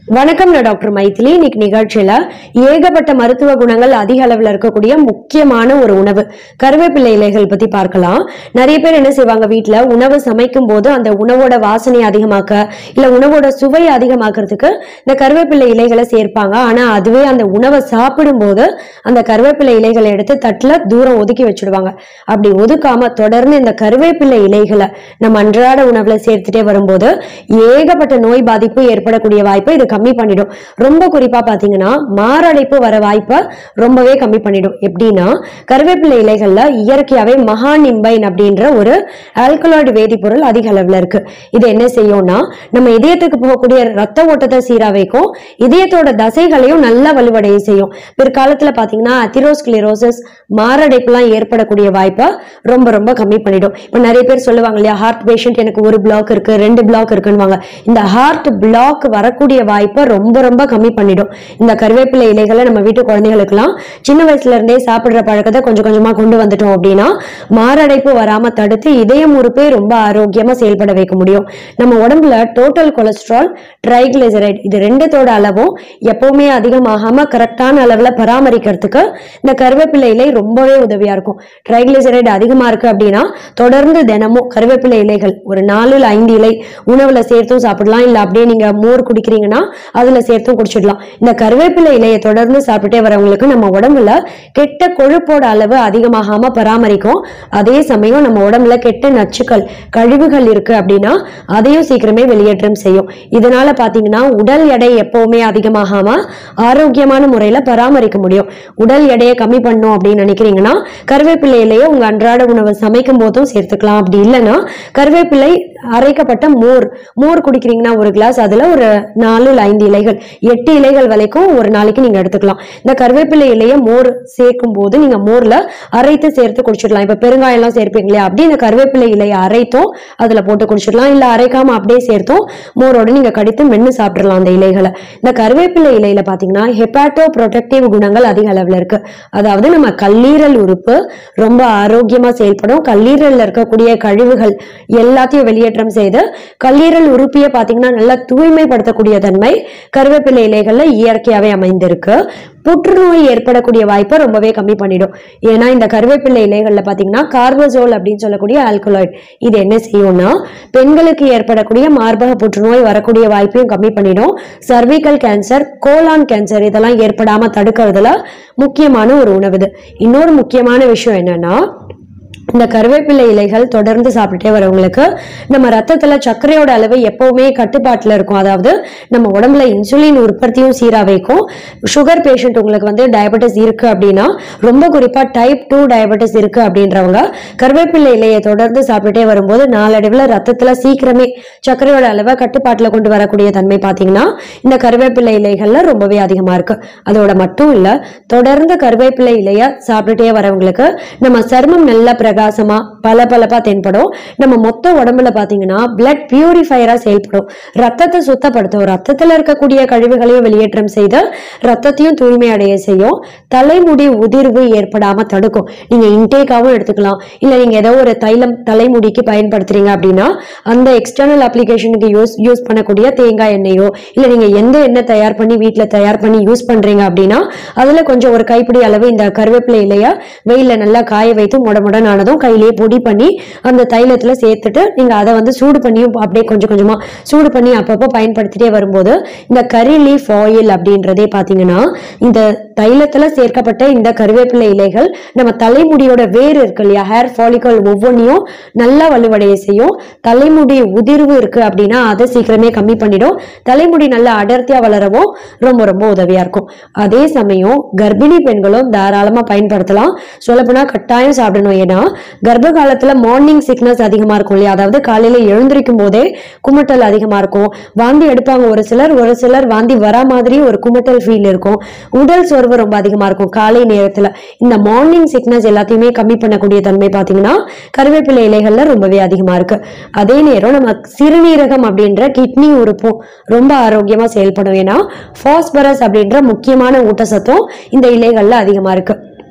வணக்கம் நான் டாக்டர் மைதிலி இன்னைக்கு நிகழ்ச்சியில ஏகப்பட்ட மருத்துவ குணங்கள் அதிக அளவுல இருக்கக்கூடிய முக்கியமான ஒரு உணவு கருவேப்பிலை இலைகள் பத்தி பார்க்கலாம் நிறைய பேர் என்ன செய்வாங்க வீட்ல உணவு சமைக்கும் போது அந்த உணவோட வாசனை அதிகமாக்க இல்ல உணவோட சுவை அதிகமாக்குறதுக்கு இந்த கருவேப்பிலை இலைகளை சேர்ப்பாங்க ஆனா அதுவே அந்த உணவை சாப்பிடும்போது அந்த கருவேப்பிலை இலைகளை எடுத்து தட்டுல தூரம் ஒதுக்கி வச்சிடுவாங்க அப்படி ஒதுக்காம தொடர்ந்து இந்த கருவேப்பிலை இலைகளை நம்ம அன்றாட உணவுல சேர்த்துட்டே வரும்போது ஏகப்பட்ட நோய் பாதிப்பு ஏற்படக்கூடிய வாய்ப்பை இது கம்மி பண்ணிடும் ரொம்ப குறிப்பா பாத்தீங்கன்னா மாரடைப்பு வர வாய்ப்பை ரொம்பவே கம்மி பண்ணிடும் எப்படின்னா கருவேப்பிலை இலைகள்ல இயற்கையாவே மகானிம்பைன் அப்படின்ற ஒரு ஆல்கலாய்டு வேதிப்பொருள் அதிக அளவுல இருக்கு இது என்ன செய்யும்னா நம்ம இதயத்துக்கு போகக்கூடிய ரத்த ஓட்டத்தை சீரா வைக்கும் இதயத்தோட தசைகளையும் நல்லா வலுவடைய செய்யும் பிற்காலத்துல பாத்தீங்கன்னா அத்திரோஸ்கிளிரோசிஸ் மாரடைப்புலாம் ஏற்படக்கூடிய வாய்ப்பை ரொம்ப ரொம்ப கம்மி பண்ணிடும் இப்போ நிறைய பேர் சொல்லுவாங்க இல்லையா ஹார்ட் பேஷண்ட் எனக்கு ஒரு பிளாக் இருக்கு ரெண்டு பிளாக் இருக்குன்னுவாங்க இந்த ஹார்ட் பிளாக் வரக்கூடிய வாய்ப்பை ரொம்ப ரொம்ப கம்மி பண்ணிடும் இந்த கருவேப்பிலை இலைகளை நம்ம வீட்டு குழந்தைகளுக்கெல்லாம் சின்ன வயசுல இருந்தே சாப்பிடுற பழக்கத்தை கொஞ்சம் கொஞ்சமா கொண்டு வந்துட்டோம் அப்படின்னா மாரடைப்பு வராம தடுத்து இதயம் உறுப்பை ரொம்ப ஆரோக்கியமா செயல்பட வைக்க முடியும் நம்ம உடம்புல டோட்டல் கொலஸ்ட்ரால் ட்ரைகிளிசரைட் இது ரெண்டுத்தோட அளவும் எப்பவுமே அதிகமாகாம கரெக்டான அளவுல பராமரிக்கிறதுக்கு இந்த கருவேப்பிலை இலை ரொம்பவே உதவியா இருக்கும் ட்ரைகிளிசரைட் அதிகமா இருக்கு அப்படின்னா தொடர்ந்து தினமும் கருவேப்பிலை இலைகள் ஒரு நாலு இல்ல ஐந்து இலை உணவுல சேர்த்தும் சாப்பிடலாம் இல்ல அப்படியே நீங்க மோர் குடிக்கிறீங்கன்னா அதுல சேர்த்தும் குடிச்சிடலாம் இந்த கருவேப்பிலை இலையை தொடர்ந்து சாப்பிட்டே வரவங்களுக்கு நம்ம உடம்புல கெட்ட கொழுப்போட அளவு அதிகமாகாம பராமரிக்கும் அதே சமயம் நம்ம உடம்புல கெட்ட நச்சுக்கள் கழிவுகள் இருக்கு அப்படின்னா அதையும் சீக்கிரமே வெளியேற்றம் செய்யும் இதனால பாத்தீங்கன்னா உடல் எடை எப்பவுமே அதிகமாகாம ஆரோக்கியமான முறையில பராமரிக்க முடியும் உடல் எடையை கம்மி பண்ணும் அப்படின்னு நினைக்கிறீங்கன்னா கருவேப்பிலை இலையை உங்க அன்றாட உணவை சமைக்கும் போதும் சேர்த்துக்கலாம் அப்படி இல்லைன்னா கருவேப்பிலை அரைக்கப்பட்ட மோர் மோர் குடிக்கிறீங்கன்னா ஒரு கிளாஸ் அதுல ஒரு நாலு இல்ல ஐந்து இலைகள் எட்டு இலைகள் வரைக்கும் ஒரு நாளைக்கு நீங்க எடுத்துக்கலாம் இந்த கருவேப்பிலை இலையை மோர் சேர்க்கும் போது நீங்க மோர்ல அரைத்து சேர்த்து குடிச்சிடலாம் இப்ப பெருங்காயம் எல்லாம் சேர்ப்பீங்க இல்லையா அப்படி இந்த கருவேப்பிலை இலையை அரைத்தும் அதுல போட்டு குடிச்சிடலாம் இல்ல அரைக்காம அப்படியே சேர்த்தும் மோரோட நீங்க கடித்து மென்னு சாப்பிடலாம் அந்த இலைகளை இந்த கருவேப்பிலை இலையில பாத்தீங்கன்னா ஹெப்பாட்டோ ப்ரொடெக்டிவ் குணங்கள் அதிக அளவுல இருக்கு அதாவது நம்ம கல்லீரல் உறுப்பு ரொம்ப ஆரோக்கியமா செயல்படும் கல்லீரல்ல இருக்கக்கூடிய கழிவுகள் எல்லாத்தையும் வெளியேற்றம் செய்து கல்லீரல் உறுப்பியை பாத்தீங்கன்னா நல்லா தூய்மைப்படுத்தக்கூடிய தன்மை கருவேப்பிலை இலைகள்ல இயற்கையாவே அமைந்திருக்கு புற்றுநோய் ஏற்படக்கூடிய வாய்ப்பை ரொம்பவே கம்மி பண்ணிடும் ஏன்னா இந்த கருவேப்பிலை இலைகள்ல பாத்தீங்கன்னா கார்போசோல் அப்படின்னு சொல்லக்கூடிய ஆல்கலாய்ட் இது என்ன செய்யும்னா பெண்களுக்கு ஏற்படக்கூடிய மார்பக புற்றுநோய் வரக்கூடிய வாய்ப்பையும் கம்மி பண்ணிடும் சர்விக்கல் கேன்சர் கோலான் கேன்சர் இதெல்லாம் ஏற்படாம தடுக்கிறதுல முக்கியமான ஒரு உணவு இது இன்னொரு முக்கியமான விஷயம் என்னன்னா இந்த கருவேப்பிலை இலைகள் தொடர்ந்து சாப்பிட்டுட்டே வரவங்களுக்கு நம்ம ரத்தத்துல சர்க்கரையோட அளவு எப்பவுமே கட்டுப்பாட்டுல இருக்கும் அதாவது நம்ம உடம்புல இன்சுலின் உற்பத்தியும் சீரா வைக்கும் சுகர் பேஷண்ட் உங்களுக்கு வந்து டயபெட்டிஸ் இருக்கு அப்படின்னா ரொம்ப குறிப்பா டைப் டூ டயபெட்டிஸ் இருக்கு அப்படின்றவங்க கருவேப்பிலை இலையை தொடர்ந்து சாப்பிட்டுட்டே வரும்போது நாளடைவுல ரத்தத்துல சீக்கிரமே சர்க்கரையோட அளவை கட்டுப்பாட்டுல கொண்டு வரக்கூடிய தன்மை பாத்தீங்கன்னா இந்த கருவேப்பிலை இலைகள்ல ரொம்பவே அதிகமா இருக்கு அதோட மட்டும் இல்ல தொடர்ந்து கருவேப்பிலை இலைய சாப்பிட்டுட்டே வரவங்களுக்கு நம்ம சருமம் நல்ல பிரகாசமா பளபளப்பா தென்படும் நம்ம மொத்த உடம்புல பாத்தீங்கன்னா பிளட் பியூரிஃபையரா செயல்படும் ரத்தத்தை சுத்தப்படுத்தும் ரத்தத்துல இருக்கக்கூடிய கழிவுகளையும் வெளியேற்றம் செய்து ரத்தத்தையும் தூய்மை அடைய செய்யும் தலைமுடி உதிர்வு ஏற்படாம தடுக்கும் நீங்க இன்டேக்காவும் எடுத்துக்கலாம் இல்ல நீங்க ஏதோ ஒரு தைலம் தலைமுடிக்கு பயன்படுத்துறீங்க அப்படின்னா அந்த எக்ஸ்டர்னல் அப்ளிகேஷனுக்கு யூஸ் யூஸ் பண்ணக்கூடிய தேங்காய் எண்ணெயோ இல்ல நீங்க எந்த எண்ணெய் தயார் பண்ணி வீட்ல தயார் பண்ணி யூஸ் பண்றீங்க அப்படின்னா அதுல கொஞ்சம் ஒரு கைப்பிடி அளவு இந்த கருவேப்பிலை இலைய வெயில்ல நல்லா காய வைத்து முடமுடன் ஆனதும் கையிலேயே பொடி பண்ணி அந்த தைலத்துல சேர்த்துட்டு நீங்க அதை வந்து சூடு பண்ணியும் அப்படியே கொஞ்சம் கொஞ்சமா சூடு பண்ணி அப்பப்போ பயன்படுத்திட்டே வரும்போது இந்த கரி லீஃப் ஆயில் அப்படின்றதே பாத்தீங்கன்னா இந்த தைலத்துல சேர்க்கப்பட்ட இந்த கருவேப்பிலை இலைகள் நம்ம தலைமுடியோட வேர் இருக்கு இல்லையா ஹேர் ஃபாலிகல் ஒவ்வொன்றையும் நல்லா வலுவடைய செய்யும் தலைமுடி உதிர்வு இருக்கு அப்படின்னா அதை சீக்கிரமே கம்மி பண்ணிடும் தலைமுடி நல்லா அடர்த்தியா வளரவும் ரொம்ப ரொம்ப உதவியா இருக்கும் அதே சமயம் கர்ப்பிணி பெண்களும் தாராளமா பயன்படுத்தலாம் சொல்லப்போனா கட்டாயம் சாப்பிடணும் ஏன்னா கர்ப்ப காலத்துல மார்னிங் சிக்னஸ் அதிகமா இருக்கும் இல்லையா அதாவது காலையில எழுந்திருக்கும் போதே குமட்டல் அதிகமா இருக்கும் வாந்தி எடுப்பாங்க ஒரு சிலர் ஒரு சிலர் வாந்தி வரா மாதிரி ஒரு குமட்டல் ஃபீல் இருக்கும் உடல் சோர்வு ரொம்ப அதிகமா இருக்கும் காலை நேரத்துல இந்த மார்னிங் சிக்னஸ் எல்லாத்தையுமே கம்மி பண்ணக்கூடிய தன்மை பாத்தீங்கன்னா கருவேப்பிலை இலைகள்ல ரொம்பவே அதிகமா இருக்கு அதே நேரம் நம்ம சிறுநீரகம் அப்படின்ற கிட்னி உறுப்பும் ரொம்ப ஆரோக்கியமா செயல்படும் ஏன்னா பாஸ்பரஸ் அப்படின்ற முக்கியமான ஊட்டச்சத்தும் இந்த இலைகள்ல அதிகமா இருக்கு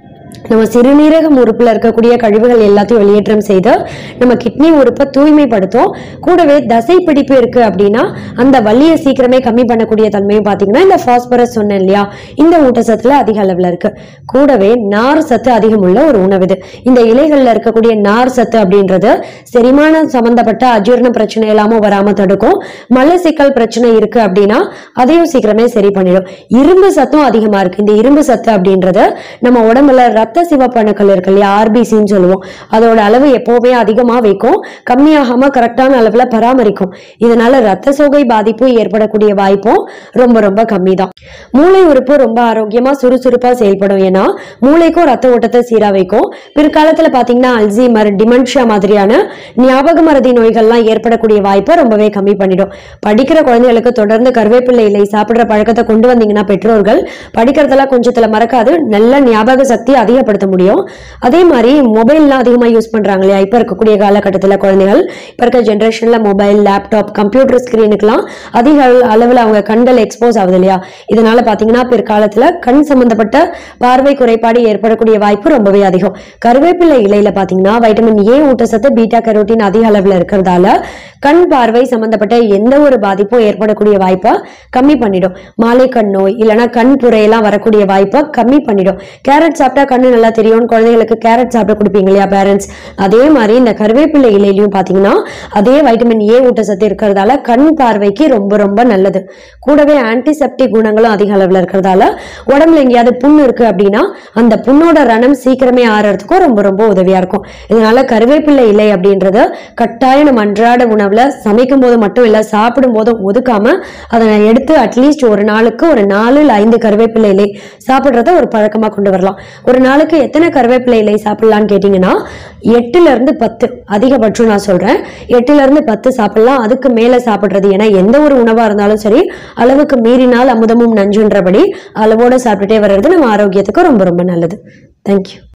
நம்ம சிறுநீரகம் உறுப்புல இருக்கக்கூடிய கழிவுகள் எல்லாத்தையும் வெளியேற்றம் செய்து நம்ம கிட்னி உறுப்பை தூய்மைப்படுத்தும் கூடவே தசை பிடிப்பு இருக்கு அப்படின்னா அந்த வலியை சீக்கிரமே கம்மி பண்ணக்கூடிய தன்மையும் பாத்தீங்கன்னா இந்த பாஸ்பரஸ் சொன்னேன் இல்லையா இந்த ஊட்டச்சத்துல அதிக அளவுல இருக்கு கூடவே நார் சத்து அதிகம் உள்ள ஒரு உணவு இது இந்த இலைகள்ல இருக்கக்கூடிய நார் சத்து அப்படின்றது செரிமானம் சம்பந்தப்பட்ட அஜீரண பிரச்சனை இல்லாம வராம தடுக்கும் மலச்சிக்கல் பிரச்சனை இருக்கு அப்படின்னா அதையும் சீக்கிரமே சரி பண்ணிடும் இரும்பு சத்தும் அதிகமா இருக்கு இந்த இரும்பு சத்து அப்படின்றது நம்ம உடம்புல ரத்த சிவப்பணுக்கள் இருக்கு இல்லையா ஆர்பிசின்னு சொல்லுவோம் அதோட அளவு எப்பவுமே அதிகமா வைக்கும் கம்மியாகாம கரெக்டான அளவுல பராமரிக்கும் இதனால ரத்த சோகை பாதிப்பு ஏற்படக்கூடிய வாய்ப்பும் ரொம்ப ரொம்ப கம்மி தான் மூளை உறுப்பு ரொம்ப ஆரோக்கியமா சுறுசுறுப்பா செயல்படும் ஏன்னா மூளைக்கும் ரத்த ஓட்டத்தை சீரா வைக்கும் பிற்காலத்துல பாத்தீங்கன்னா அல்சீமர் டிமென்ஷியா மாதிரியான ஞாபக மறதி நோய்கள்லாம் ஏற்படக்கூடிய வாய்ப்பை ரொம்பவே கம்மி பண்ணிடும் படிக்கிற குழந்தைகளுக்கு தொடர்ந்து கருவேப்பிலை இலை சாப்பிடுற பழக்கத்தை கொண்டு வந்தீங்கன்னா பெற்றோர்கள் படிக்கிறதெல்லாம் கொஞ்சத்துல மறக்காது நல்ல ஞாபக சக்தி அதிகப்படுத்த முடியும் அதே மாதிரி மொபைல்லாம் அதிகமா யூஸ் பண்றாங்க இல்லையா இப்ப இருக்கக்கூடிய காலகட்டத்துல குழந்தைகள் இப்ப இருக்க ஜென்ரேஷன்ல மொபைல் லேப்டாப் கம்ப்யூட்டர் ஸ்கிரீனுக்குலாம் அதிக அளவு- அளவுல அவங்க கண்கள் எக்ஸ்போஸ் ஆகுது இல்லையா இதனால பாத்தீங்கன்னா பிற்காலத்துல கண் சம்பந்தப்பட்ட பார்வை குறைபாடு ஏற்படக்கூடிய வாய்ப்பு ரொம்பவே அதிகம் கருவேப்பிலை இலையில பாத்தீங்கன்னா வைட்டமின் ஏ ஊட்டச்சத்து பீட்டா கரோட்டின் அதிக அளவுல இருக்கிறதால கண் பார்வை சம்பந்தப்பட்ட எந்த ஒரு பாதிப்பும் ஏற்படக்கூடிய வாய்ப்பை கம்மி பண்ணிடும் மாலை கண் நோய் இல்லைன்னா கண் புரையெல்லாம் வரக்கூடிய வாய்ப்பை கம்மி பண்ணிடும் கேரட் சாப்பிட்டா கண்ணு நல்லா தெரியும் குழந்தைகளுக்கு கேரட் சாப்பிட கொடுப்பீங்க இல்லையா பேரண்ட்ஸ் அதே மாதிரி இந்த கருவேப்பிலை இலையிலையும் பாத்தீங்கன்னா அதே வைட்டமின் ஏ ஊட்டச்சத்து இருக்கிறதால கண் பார்வைக்கு ரொம்ப ரொம்ப நல்லது கூடவே ஆன்டிசெப்டிக் குணங்களும் அதிக அளவுல இருக்கிறதால உடம்புல எங்கேயாவது புண்ணு இருக்கு அப்படின்னா அந்த புண்ணோட ரணம் சீக்கிரமே ஆறதுக்கும் ரொம்ப ரொம்ப உதவியா இருக்கும் இதனால கருவேப்பிலை இலை அப்படின்றது கட்டாயம் நம்ம அன்றாட உணவுல சமைக்கும் போது மட்டும் இல்ல சாப்பிடும் போதும் ஒதுக்காம அதை எடுத்து அட்லீஸ்ட் ஒரு நாளுக்கு ஒரு நாலு இல்ல ஐந்து கருவேப்பிலை இலை சாப்பிடுறத ஒரு பழக்கமா கொண்டு வரலாம் ஒரு நாளுக்கு எத்தனை கருவேப்பிலை இலை சாப்பிடலாம்னு கேட்டீங்கன்னா எட்டுல இருந்து பத்து அதிகபட்சம் நான் சொல்றேன் எட்டுல இருந்து பத்து சாப்பிடலாம் அதுக்கு மேல சாப்பிடுறது ஏன்னா எந்த ஒரு உணவா இருந்தாலும் சரி அளவுக்கு மீறினால் அமுதமும் நஞ்சுன்றபடி அளவோட சாப்பிட்டுட்டே வர்றது நம்ம ஆரோக்கியத்துக்கு ரொம்ப ரொம்ப நல்லது தேங்க்யூ